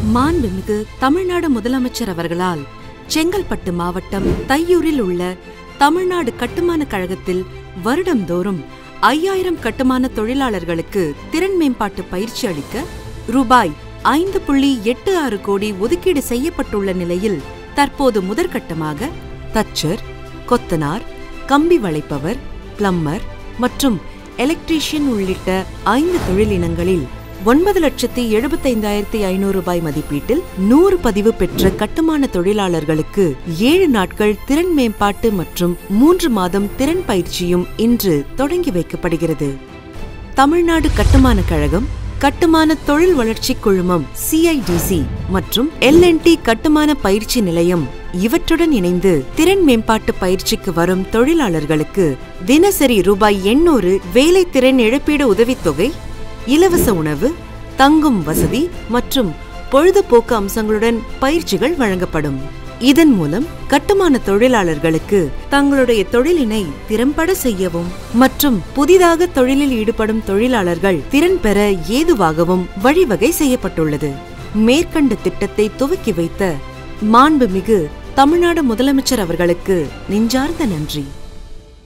மாண்புமிகு தமிழ்நாடு முதலமைச்சர் அவர்களால் செங்கல்பட்டு மாவட்டம் தையூரில் உள்ள தமிழ்நாடு கட்டுமான கழகத்தில் வருடந்தோறும் ஐயாயிரம் கட்டுமான தொழிலாளர்களுக்கு திறன் மேம்பாட்டு பயிற்சி அளிக்க ரூபாய் ஐந்து புள்ளி எட்டு ஆறு கோடி ஒதுக்கீடு செய்யப்பட்டுள்ள நிலையில் தற்போது முதற்கட்டமாக தச்சர் கொத்தனார் கம்பி வளைப்பவர் பிளம்மர் மற்றும் எலக்ட்ரீஷியன் உள்ளிட்ட ஐந்து தொழிலினங்களில் ஒன்பது லட்சத்தி எழுபத்தைந்தாயிரத்தி ஐநூறு ரூபாய் மதிப்பீட்டில் நூறு பதிவு பெற்ற கட்டுமான தொழிலாளர்களுக்கு ஏழு நாட்கள் திறன் மேம்பாட்டு மற்றும் மூன்று மாதம் திறன் பயிற்சியும் இன்று தொடங்கி வைக்கப்படுகிறது தமிழ்நாடு கட்டுமான கழகம் கட்டுமான தொழில் வளர்ச்சி குழுமம் சிஐடிசி மற்றும் எல்என்டி கட்டுமான பயிற்சி நிலையம் இவற்றுடன் இணைந்து திறன் மேம்பாட்டு பயிற்சிக்கு வரும் தொழிலாளர்களுக்கு தினசரி ரூபாய் எண்ணூறு வேலை திறன் இழப்பீடு உதவித்தொகை இலவச உணவு தங்கும் வசதி மற்றும் பொழுதுபோக்கு அம்சங்களுடன் பயிற்சிகள் வழங்கப்படும் இதன் மூலம் கட்டுமான தொழிலாளர்களுக்கு தங்களுடைய தொழிலினை திறம்பட செய்யவும் மற்றும் புதிதாக தொழிலில் ஈடுபடும் தொழிலாளர்கள் திறன் பெற ஏதுவாகவும் வழிவகை செய்யப்பட்டுள்ளது மேற்கண்ட திட்டத்தை துவக்கி வைத்த மாண்புமிகு தமிழ்நாடு முதலமைச்சர் அவர்களுக்கு நெஞ்சார்ந்த நன்றி